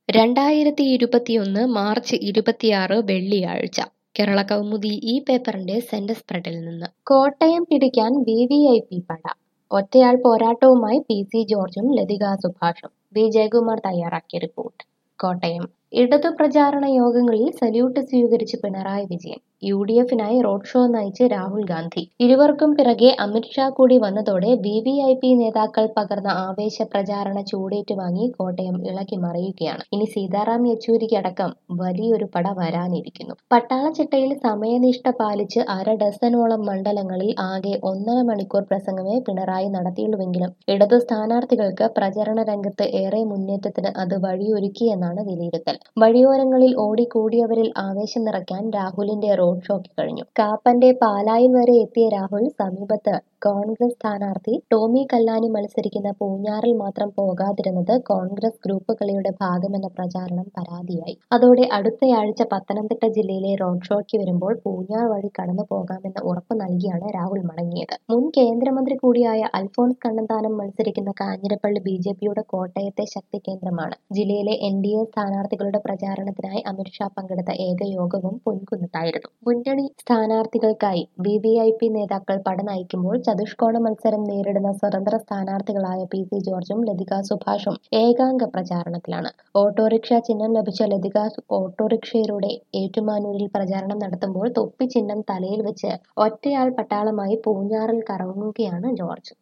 രണ്ടായിരത്തി ഇരുപത്തിയൊന്ന് മാർച്ച് ഇരുപത്തിയാറ് വെള്ളിയാഴ്ച കേരള കൗമുദി ഈ പേപ്പറിന്റെ സെന്റർ സ്പ്രെഡിൽ നിന്ന് കോട്ടയം പിടിക്കാൻ വി വി ഐ പി പട ഒറ്റയാൾ പോരാട്ടവുമായി പി സി ജോർജും ലതിക സുഭാഷും വി ജയകുമാർ തയ്യാറാക്കിയ റിപ്പോർട്ട് കോട്ടയം ഇടതു പ്രചാരണ യോഗങ്ങളിൽ സല്യൂട്ട് സ്വീകരിച്ച് പിണറായി വിജയൻ യു ഡി എഫിനായി റോഡ് ഷോ നയിച്ച് രാഹുൽ ഗാന്ധി ഇരുവർക്കും പിറകെ അമിത്ഷാ കൂടി വന്നതോടെ വി വി ഐ പി നേതാക്കൾ പകർന്ന ആവേശ പ്രചാരണ ചൂടേറ്റ് വാങ്ങി കോട്ടയം ഇളക്കി മറിയുകയാണ് ഇനി സീതാറാം യെച്ചൂരിക്കടക്കം വലിയൊരു പട വരാനിരിക്കുന്നു പട്ടാളച്ചിട്ടയിൽ സമയനിഷ്ഠ പാലിച്ച് അര ഡസനോളം മണ്ഡലങ്ങളിൽ ആകെ ഒന്നര മണിക്കൂർ പ്രസംഗമേ പിണറായി നടത്തിയുള്ളൂവെങ്കിലും ഇടതു സ്ഥാനാർത്ഥികൾക്ക് പ്രചരണ രംഗത്ത് ഏറെ മുന്നേറ്റത്തിന് അത് വഴിയൊരുക്കിയെന്നാണ് വിലയിരുത്തൽ വഴിയോരങ്ങളിൽ ഓടിക്കൂടിയവരിൽ ആവേശം നിറയ്ക്കാൻ രാഹുലിന്റെ റോഡ് ഷോയ്ക്ക് കഴിഞ്ഞു കാപ്പന്റെ പാലായിൽ വരെ എത്തിയ രാഹുൽ സമീപത്ത് കോൺഗ്രസ് സ്ഥാനാർത്ഥി ടോമി കല്ലാനി മത്സരിക്കുന്ന പൂഞ്ഞാറിൽ മാത്രം പോകാതിരുന്നത് കോൺഗ്രസ് ഗ്രൂപ്പ് കളിയുടെ ഭാഗമെന്ന പ്രചാരണം പരാതിയായി അതോടെ അടുത്തയാഴ്ച പത്തനംതിട്ട ജില്ലയിലെ റോഡ് ഷോയ്ക്ക് വരുമ്പോൾ പൂഞ്ഞാർ വഴി കടന്നു പോകാമെന്ന് ഉറപ്പ് നൽകിയാണ് രാഹുൽ മടങ്ങിയത് മുൻ കേന്ദ്രമന്ത്രി കൂടിയായ അൽഫോൺസ് കണ്ണന്താനം മത്സരിക്കുന്ന കാഞ്ഞിരപ്പള്ളി ബി ജെ പിയുടെ കോട്ടയത്തെ ശക്തി കേന്ദ്രമാണ് ജില്ലയിലെ എൻ ഡി എ സ്ഥാനാർത്ഥികളുടെ പ്രചാരണത്തിനായി അമിത്ഷാ പങ്കെടുത്ത ഏക യോഗവും പൊൻകുന്നത്തായിരുന്നു മുന്നണി സ്ഥാനാർത്ഥികൾക്കായി വി വി ഐ പി നേതാക്കൾ പട നയിക്കുമ്പോൾ ചതുഷ്കോണ മത്സരം നേരിടുന്ന സ്വതന്ത്ര സ്ഥാനാർത്ഥികളായ പി സി ജോർജും ലതിക സുഭാഷും ഏകാംഗ പ്രചാരണത്തിലാണ് ഓട്ടോറിക്ഷ ചിഹ്നം ലഭിച്ച ലതിക ഓട്ടോറിക്ഷയിലൂടെ ഏറ്റുമാനൂരിൽ പ്രചാരണം നടത്തുമ്പോൾ തൊപ്പി ചിഹ്നം തലയിൽ വെച്ച് ഒറ്റയാൾ പട്ടാളമായി പൂഞ്ഞാറിൽ കറങ്ങുകയാണ് ജോർജ്